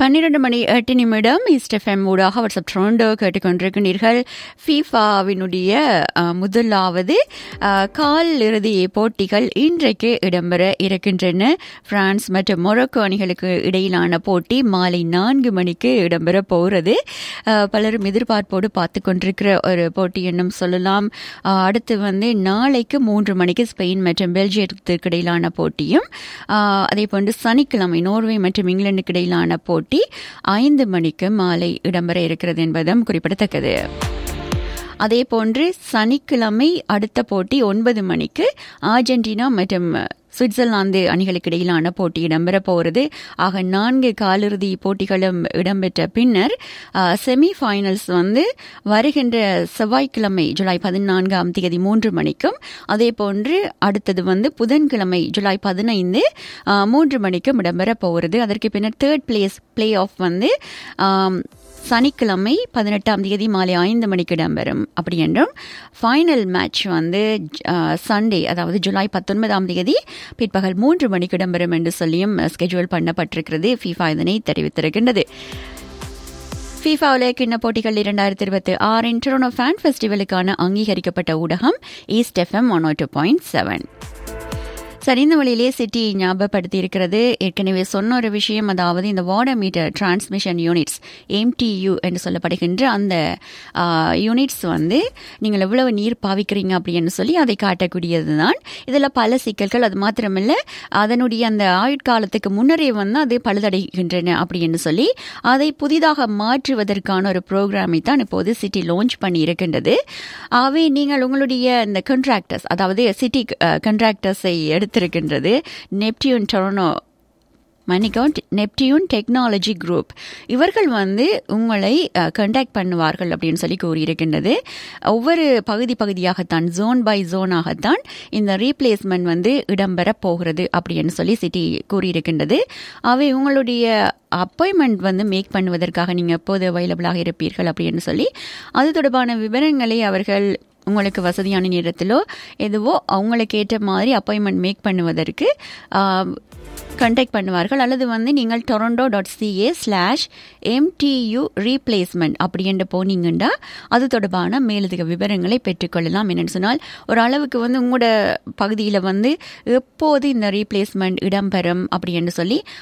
பன்னிரண்டு மணி எட்டு நிமிடம் ஈஸ்ட் எஃப்எம் ஊடாக வாட்ஸ்அப் ட்ரோண்டோ கேட்டுக்கொண்டிருக்கிறீர்கள் ஃபீஃபாவினுடைய அஹ், முதலாவது அஹ், கால் இறுதி போட்டிகள் இன்றைக்கு இடம்பெற இருக்கின்றன பிரான்ஸ் மற்றும் மொரோக்கோ அணிகளுக்கு இடையிலான போட்டி மாலை நான்கு மணிக்கு இடம்பெற போகிறது அஹ், பலரும் எதிர்பார்ப்போடு பார்த்து கொண்டிருக்கிற ஒரு போட்டி என்னும் சொல்லலாம் அஹ், அடுத்து வந்து நாளைக்கு மூன்று மணிக்கு ஸ்பெயின் மற்றும் பெல்ஜியத்துக்கு இடையிலான போட்டியும் அஹ், அதே போன்று சனிக்கிழமை நோர்வே மற்றும் இங்கிலாந்துக்கு இடையிலான போட்டி ஐந்து மணிக்கு மாலை இடம்பெற இருக்கிறது என்பதும் குறிப்பிடத்தக்கது அதே போன்று சனிக்கிழமை அடுத்த போட்டி ஒன்பது மணிக்கு அர்ஜென்டினா மற்றும் சுவிட்சர்லாந்து அணிகளுக்கு இடையிலான போட்டி இடம்பெற போகிறது ஆக நான்கு காலிறுதி போட்டிகளும் இடம்பெற்ற பின்னர் செமி ஃபைனல்ஸ் வந்து வருகின்ற செவ்வாய்க்கிழமை ஜூலை பதினான்காம் தேதி மூன்று மணிக்கும் அதே போன்று அடுத்தது வந்து புதன்கிழமை ஜூலை பதினைந்து அஹ், மூன்று மணிக்கும் இடம்பெற போகிறது அதற்கு பின்னர் தேர்ட் பிளேஸ் பிளே ஆஃப் வந்து ஆம், சனிக்கிழமை பதினெட்டாம் தேதி மாலை ஐந்து மணிக்கு இடம்பெறும் அப்படி என்றும் ஃபைனல் மேட்ச் வந்து சண்டே அதாவது ஜூலை பத்தொன்பதாம் தேதி பிற்பகல் மூன்று மணிக்கு இடம்பெறும் என்று சொல்லியும் ஸ்கெட்யூல் பண்ணப்பட்டிருக்கிறது ஃபீஃபா இதனை தெரிவித்திருக்கின்றது ஃபீஃபா உலகக்கிண்ண போட்டிகள் இரண்டாயிரத்தி இருபத்தி ஆறின் டொரனோ ஃபேன் ஃபெஸ்டிவலுக்கான அங்கீகரிக்கப்பட்ட ஊடகம் east FM one two point seven சரி இந்த வழியிலே சிட்டி ஞாபகப்படுத்தி இருக்கிறது ஏற்கனவே சொன்ன ஒரு விஷயம் அதாவது இந்த water meter transmission units MTU என்று சொல்லப்படுகின்ற அந்த யூனிட்ஸ் வந்து நீங்கள் எவ்வளவு நீர் பாவிக்கிறீங்க அப்படின்னு சொல்லி அதை காட்டக்கூடியது தான் இதில் பல சிக்கல்கள் அது மாத்திரமில்ல அதனுடைய அந்த ஆயுட்காலத்துக்கு முன்னரே வந்து அது பழுதடைகின்றன அப்படின்னு சொல்லி அதை புதிதாக மாற்றுவதற்கான ஒரு ப்ரோக்ராமை தான் இப்போது சிட்டி லான்ச் பண்ணி இருக்கின்றது ஆகவே நீங்கள் உங்களுடைய இந்த கண்ட்ராக்டர்ஸ் அதாவது சிட்டி கண்ட்ராக்டர்ஸை எடுத்திருக்கின்றது நெப்டியூன் டொரனோ மன்னிக்கவும் நெப்டியூன் டெக்னாலஜி குரூப் இவர்கள் வந்து உங்களை கண்டாக்ட் பண்ணுவார்கள் அப்படின்னு சொல்லி கூறியிருக்கின்றது ஒவ்வொரு பகுதி பகுதியாகத்தான் ஜோன் பை ஜோனாகத்தான் இந்த ரீப்ளேஸ்மெண்ட் வந்து இடம்பெற போகிறது அப்படின்னு சொல்லி சிட்டி கூறியிருக்கின்றது அவை உங்களுடைய அப்பாயின்மெண்ட் வந்து மேக் பண்ணுவதற்காக நீங்கள் எப்போது அவைலபிளாக இருப்பீர்கள் அப்படின்னு சொல்லி அது தொடர்பான விவரங்களை அவர்கள் உங்களுக்கு வசதியான நேரத்திலோ எதுவோ அவங்களுக்கு ஏற்ற மாதிரி அப்பாயின்மெண்ட் மேக் பண்ணுவதற்கு கண்டெக்ட் பண்ணுவார்கள் அல்லது வந்து நீங்கள் Toronto dot CA slash MTU replacement அப்படி என்று போனீங்கன்னா அது தொடர்பான மேலதிக விவரங்களை பெற்றுக்கொள்ளலாம் என்னென்னு சொன்னால் ஒரு அளவுக்கு வந்து உங்களோட பகுதியில் வந்து எப்போது இந்த ரீப்ளேஸ்மெண்ட் இடம்பெறும் அப்படி என்று சொல்லி